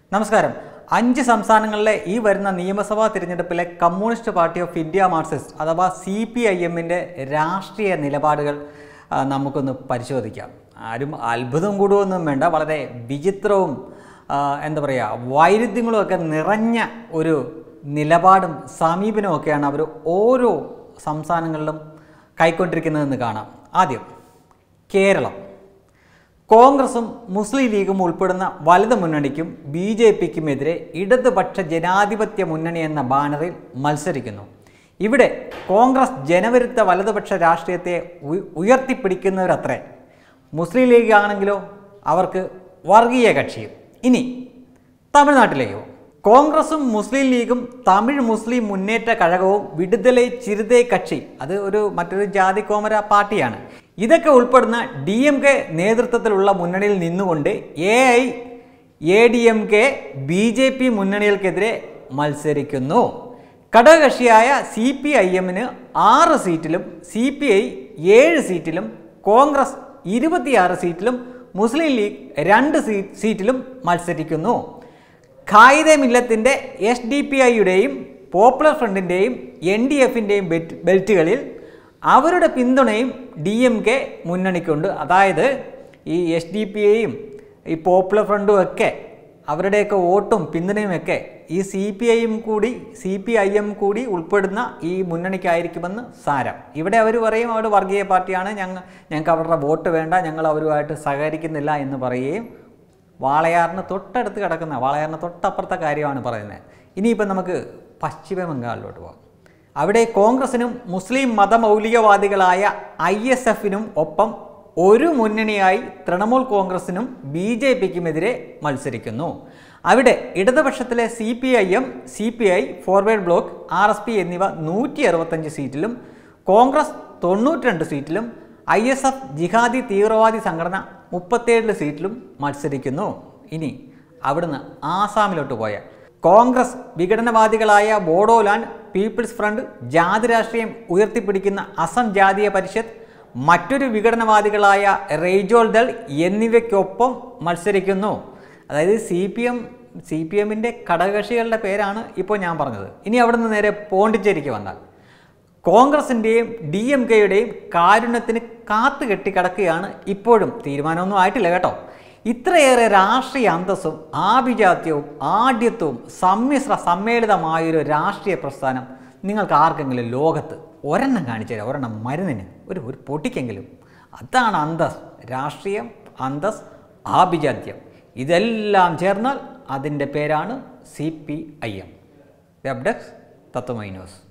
നമസ്കാരം അഞ്ച് സംസ്ഥാനങ്ങളിലെ ഈ വരുന്ന നിയമസഭാ തിരഞ്ഞെടുപ്പിലെ Communist Party of India Marxist അഥവാ സി പി ഐ എമ്മിൻ്റെ രാഷ്ട്രീയ നിലപാടുകൾ ആ, നമുക്കൊന്ന് പരിശോധിക്കാം ആരും അത്ഭുതം കൂടുകയൊന്നും വേണ്ട വളരെ വിചിത്രവും ആ, എന്താ പറയുക വൈരുദ്ധ്യങ്ങളും ഒക്കെ നിറഞ്ഞ ഒരു നിലപാടും സമീപനവും ഒക്കെയാണ് അവർ ഓരോ സംസ്ഥാനങ്ങളിലും കൈക്കൊണ്ടിരിക്കുന്നതെന്ന് കാണാം ആദ്യം കേരളം കോൺഗ്രസും മുസ്ലിം ലീഗും ഉൾപ്പെടുന്ന വലത് മുന്നണിക്കും ബി ജെ പിക്കുമെതിരെ ഇടതുപക്ഷ ജനാധിപത്യ മുന്നണി എന്ന ബാനറിൽ മത്സരിക്കുന്നു ഇവിടെ കോൺഗ്രസ് ജനവിരുദ്ധ വലതുപക്ഷ രാഷ്ട്രീയത്തെ ഉയ- ഉയർത്തിപ്പിടിക്കുന്നവരത്രേ മുസ്ലിം ലീഗ് ആണെങ്കിലോ അവർക്ക് വർഗീയ കക്ഷിയും ഇനി തമിഴ്നാട്ടിലേക്കോ കോൺഗ്രസും മുസ്ലിം ലീഗും തമിഴ് മുസ്ലിം മുന്നേറ്റ കഴകവും വിടുതലൈ ചിരുതേ കക്ഷി അത് ഒരു മറ്റൊരു ജാതി കോമര പാർട്ടിയാണ് ഇതൊക്കെ ഉൾപ്പെടുന്ന ഡി എം കെ നേതൃത്വത്തിലുള്ള മുന്നണിയിൽ നിന്നുകൊണ്ട് A I A D M K B J P മുന്നണികൾക്കെതിരെ മത്സരിക്കുന്നു ഘടകകക്ഷിയായ സി പി ഐ എമ്മിന് ആറ് സീറ്റിലും സി പി ഐ ഏഴ് സീറ്റിലും കോൺഗ്രസ് ഇരുപത്തിയാറ് സീറ്റിലും മുസ്ലിം ലീഗ് രണ്ട് സീ- സീറ്റിലും മത്സരിക്കുന്നു ഖായിദെ മില്ലത്തിൻ്റെ എസ് ഡി പി ഐയുടെയും പോപ്പുലർ ഫ്രണ്ടിൻ്റെയും എൻ ഡി എഫിൻ്റെയും ബെൽറ്റുകളിൽ അവരുടെ പിന്തുണയും ഡി എം കെ മുന്നണിക്കുണ്ട് അതായത് ഈ എസ് ഡി പി ഐയും ഈ പോപ്പുലർ ഫ്രണ്ടും ഒക്കെ അവരുടെയൊക്കെ വോട്ടും പിന്തുണയും ഒക്കെ ഈ സി പി ഐയും കൂടി സി പി ഐ എം കൂടി ഉൾപ്പെടുന്ന ഈ മുന്നണിക്കായിരിക്കുമെന്ന് സാരം ഇവിടെ അവർ പറയും അവർ വർഗീയ പാർട്ടിയാണ് ഞങ്ങൾ ഞങ്ങൾക്ക് അവരുടെ വോട്ട് വേണ്ട ഞങ്ങൾ അവരുമായിട്ട് സഹകരിക്കുന്നില്ല എന്ന് പറയുകയും വാളയാറിന് തൊട്ടടുത്ത് കിടക്കുന്ന വാളയാറിന് തൊട്ടപ്പുറത്തെ കാര്യമാണ് പറയുന്നത് ഇനിയിപ്പം നമുക്ക് പശ്ചിമ ബംഗാളിലോട്ട് പോകാം അവിടെ കോൺഗ്രസിനും മുസ്ലിം മതമൗലികവാദികളായ ഐ എസ് എഫിനും ഒപ്പം ഒരു മുന്നണിയായി തൃണമൂൽ കോൺഗ്രസിനും ബി ജെ പിക്കുമെതിരെ മത്സരിക്കുന്നു അവിടെ ഇടതുപക്ഷത്തിലെ C P I M C P I Forward Bloc R S P എന്നിവ നൂറ്റി അറുപത്തഞ്ച് സീറ്റിലും കോൺഗ്രസ് തൊണ്ണൂറ്റിരണ്ട് സീറ്റിലും ഐ എസ് എഫ് ജിഹാദി തീവ്രവാദി സംഘടന മുപ്പത്തേഴ് സീറ്റിലും മത്സരിക്കുന്നു ഇനി അവിടുന്ന് ആസാമിലോട്ട് പോയ കോൺഗ്രസ് വിഘടനവാദികളായ ബോഡോലാൻഡ് പീപ്പിൾസ് ഫ്രണ്ട് ജാതി രാഷ്ട്രീയം ഉയർത്തിപ്പിടിക്കുന്ന അസം ജാതീയ പരിഷത്ത് മറ്റൊരു വിഘടനവാദികളായ റെയ്ജോൾ ദൾ എന്നിവയ്ക്കൊപ്പം മത്സരിക്കുന്നു അതായത് C P M C P എമ്മിൻ്റെ ഘടകകക്ഷികളുടെ പേരാണ് ഇപ്പോൾ ഞാൻ പറഞ്ഞത് ഇനി അവിടുന്ന് നേരെ പോണ്ടിച്ചേരിക്ക് വന്നാൽ കോൺഗ്രസിൻ്റെയും ഡി എം കെയുടെയും കാരുണ്യത്തിന് കാത്തു കെട്ടിക്കിടക്കുകയാണ് ഇപ്പോഴും തീരുമാനമൊന്നും ആയിട്ടില്ല കേട്ടോ ഇത്രയേറെ രാഷ്ട്രീയ അന്തസ്സും ആഭിജാത്യവും ആഢ്യത്വവും സമ്മിശ്ര സമ്മേളിതമായൊരു രാഷ്ട്രീയ പ്രസ്ഥാനം നിങ്ങൾക്ക് ആർക്കെങ്കിലും ലോകത്ത് ഒരെണ്ണം കാണിച്ചു തരാം ഒരെണ്ണം മരുന്നിന് ഒരു ഒരു പൊട്ടിക്കെങ്കിലും അതാണ് അന്തസ് രാഷ്ട്രീയം അന്തസ് ആഭിജാത്യം ഇതെല്ലാം ചേർന്നാൽ അതിൻ്റെ പേരാണ് C P I M web desk Tatwamayi news